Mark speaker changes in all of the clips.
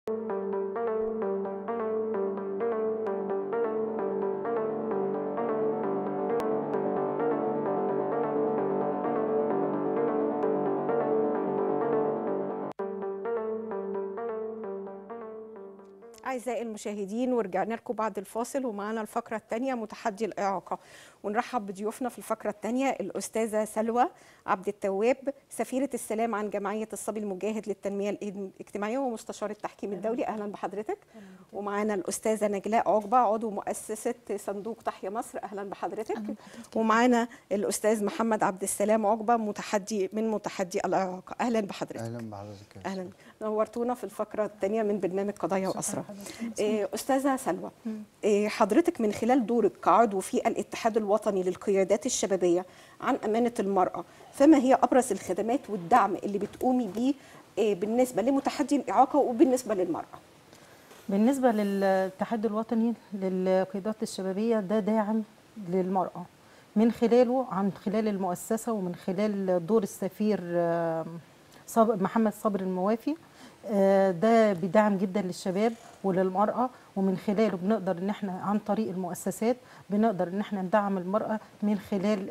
Speaker 1: أعزائي المشاهدين ورجعنا لكم بعد الفاصل ومعانا الفقرة الثانية متحدي الإعاقة ونرحب بضيوفنا في الفقرة الثانية الأستاذة سلوى عبد التواب سفيرة السلام عن جمعية الصبي المجاهد للتنمية الاجتماعية ومستشار التحكيم الدولي أهلا بحضرتك ومعانا الأستاذة نجلاء عقبة عضو مؤسسة صندوق تحيا مصر أهلا بحضرتك ومعانا الأستاذ محمد عبد السلام عقبة متحدي من متحدي الإعاقة أهلا بحضرتك
Speaker 2: اهلا بحضرتك يا
Speaker 1: اهلا نورتونا في الفقره الثانيه من برنامج قضايا واسرى إيه، استاذه سلوى إيه، حضرتك من خلال دورك كعضو في الاتحاد الوطني للقيادات الشبابيه عن امانه المراه فما هي ابرز الخدمات والدعم اللي بتقومي بيه إيه، بالنسبه لمتحدي الاعاقه وبالنسبه للمراه
Speaker 3: بالنسبة للاتحاد الوطني للقيادات الشبابية ده داعم للمرأة من خلاله عن خلال المؤسسة ومن خلال دور السفير آه، صاب- محمد صبري الموافي آه، ده بيدعم جدا للشباب وللمرأة ومن خلاله بنقدر ان احنا عن طريق المؤسسات بنقدر ان احنا ندعم المرأة من خلال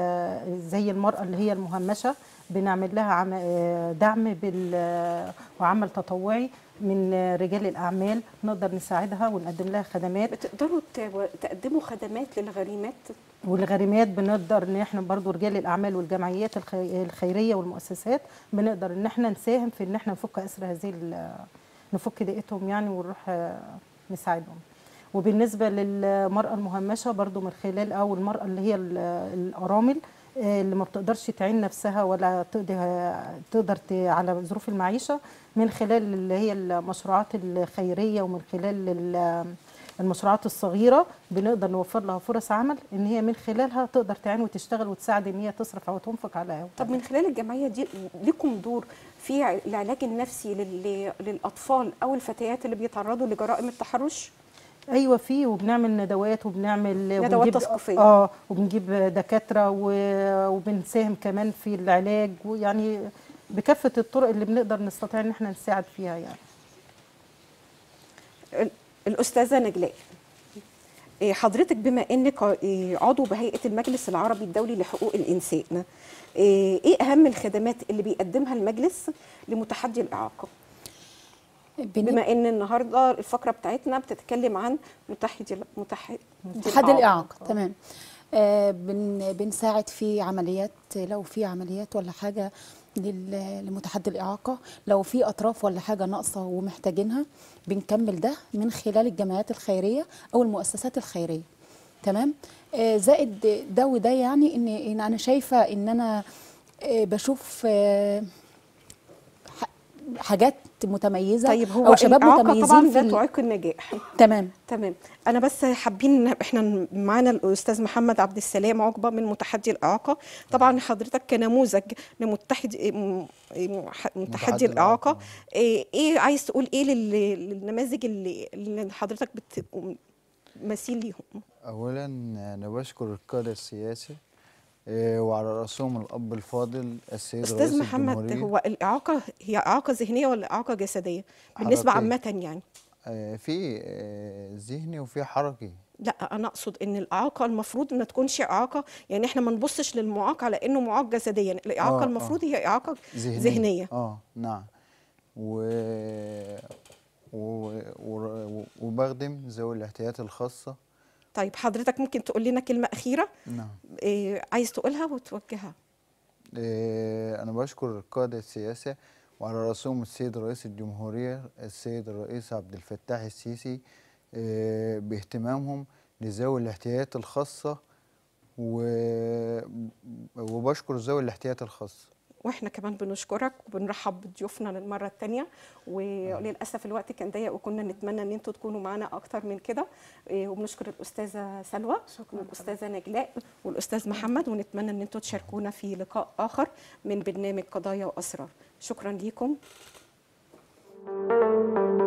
Speaker 3: ال- زي المرأة اللي هي المهمشة بنعمل لها عم- آه، دعم بال- وعمل تطوعي من آه، رجال الأعمال نقدر نساعدها ونقدم لها خدمات
Speaker 1: بتقدروا ت- تقدموا خدمات للغريمات
Speaker 3: والغريمات بنقدر ان احنا برضو رجال الاعمال والجمعيات الخي- الخيريه والمؤسسات بنقدر ان احنا نساهم في ان احنا نفك اسر هذه ال- نفك ضيقتهم يعني ونروح آه، نساعدهم وبالنسبه للمراه المهمشه برضو من خلال او المراه اللي هي ال- الارامل آه، اللي ما بتقدرش تعين نفسها ولا تقدر تقدر ت- على ظروف المعيشه من خلال اللي هي المشروعات الخيريه ومن خلال ال- المشروعات الصغيره بنقدر نوفر لها فرص عمل ان هي من خلالها تقدر تعين وتشتغل وتساعد ان هي تصرف او تنفق على
Speaker 1: طب من خلال الجمعيه دي لكم دور في ع- العلاج النفسي لل- للاطفال او الفتيات اللي بيتعرضوا لجرائم التحرش
Speaker 3: ايوه في وبنعمل ندوات وبنعمل
Speaker 1: ندوات
Speaker 3: وبنجيب-
Speaker 1: تثقيفية.
Speaker 3: اه وبنجيب دكاتره و- وبنساهم كمان في العلاج ويعني بكافه الطرق اللي بنقدر نستطيع ان احنا نساعد فيها يعني
Speaker 1: ال- الأستاذة نجلاء إيه، حضرتك بما انك إيه، عضو بهيئه المجلس العربي الدولي لحقوق الانسان إيه إيه اهم الخدمات اللي بيقدمها المجلس لمتحدي الاعاقه
Speaker 4: بن-
Speaker 1: بما ان النهارده الفقره بتاعتنا بتتكلم عن متحدي متحدي
Speaker 4: اتحاد الإعاقة تمام آه بن بنساعد في عمليات لو في عمليات ولا حاجة لل- لمتحدي الإعاقة لو في أطراف ولا حاجة ناقصة ومحتاجينها بنكمل ده من خلال الجمعيات الخيرية أو المؤسسات الخيرية تمام آه زائد ده وده يعني إن, إن أنا شايفة إن أنا آه بشوف آه ح- حاجات متميزة
Speaker 1: طيب هو
Speaker 4: أو شباب
Speaker 1: الإعاقة طبعا
Speaker 4: متميزين في
Speaker 1: لا
Speaker 4: ال-
Speaker 1: تعيق النجاح
Speaker 4: تمام
Speaker 1: تمام انا بس حابين إن احنا معانا الاستاذ محمد عبد السلام عقبه من متحدي الاعاقه طبعا حضرتك كنموذج لمتحد م- م- متحدي الاعاقه ايه إيه عايز تقول ايه لل- للنماذج اللي, اللي حضرتك بت مثيل ليهم
Speaker 2: اولا انا بشكر القاده السياسي آه، وعلى راسهم الاب الفاضل السيد رئيس
Speaker 1: استاذ محمد
Speaker 2: الجمهوريه
Speaker 1: هو الاعاقه هي اعاقه ذهنيه ولا اعاقه جسديه بالنسبه
Speaker 2: حركية.
Speaker 1: عامه يعني
Speaker 2: آه، في آه، ذهني وفي حركي
Speaker 1: لا انا اقصد ان الاعاقه المفروض ما تكونش اعاقه يعني احنا ما نبصش للمعاق على انه معاق جسديا الاعاقه
Speaker 2: آه، آه.
Speaker 1: المفروض هي اعاقه
Speaker 2: ذهنيه,
Speaker 1: ذهنيه
Speaker 2: اه نعم و... و... و... وبخدم ذوي الاحتياجات الخاصه
Speaker 1: طيب حضرتك ممكن تقول لنا كلمه اخيره
Speaker 2: نعم
Speaker 1: إيه عايز تقولها وتوجهها
Speaker 2: آه، أنا بشكر القادة السياسة وعلى رأسهم السيد رئيس الجمهورية السيد الرئيس عبد الفتاح السيسي آه، باهتمامهم لذوي الاحتياجات الخاصة و- وبشكر ذوي الاحتياجات الخاصة
Speaker 1: واحنا كمان بنشكرك وبنرحب بضيوفنا للمره الثانيه وللاسف الوقت كان ضيق وكنا نتمنى ان انتوا تكونوا معانا اكتر من كده إيه، وبنشكر الاستاذه سلوى والاستاذه نجلاء والاستاذ محمد ونتمنى ان انتوا تشاركونا في لقاء اخر من برنامج قضايا واسرار شكرا ليكم